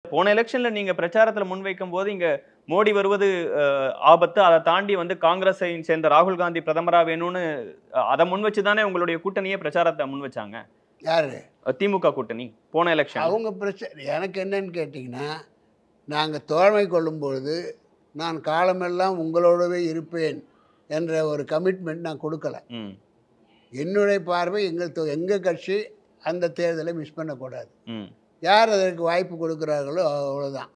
போன எலெக்ஷன்ல நீங்க பிரச்சாரத்துல முன்வைக்கும் போது இங்க மோடி வருவது அஹ், ஆபத்து அதை தாண்டி வந்து காங்கிரஸை சேர்ந்த ராகுல் காந்தி பிரதமரா வேணும்னு அஹ், அதை முன் வச்சு தானே உங்களுடைய கூட்டணியே பிரச்சாரத்தை முன் வச்சாங்க யாரு அஹ், திமுக கூட்டணி போன எலெக்ஷன் அவங்க பிரச்சனை எனக்கு என்னன்னு கேட்டிங்கன்னா நாங்கள் தோழமை கொள்ளும் பொழுது நான் காலமெல்லாம் உங்களோடவே இருப்பேன் என்ற ஒரு கமிட்மெண்ட் நான் கொடுக்கல ம் என்னுடைய பார்வை எங்கள் தொ- எங்கள் கட்சி அந்த தேர்தலை மிஸ் பண்ணக்கூடாது ம் யார் அதற்கு வாய்ப்பு கொடுக்குறார்களோ அவ்வளோதான்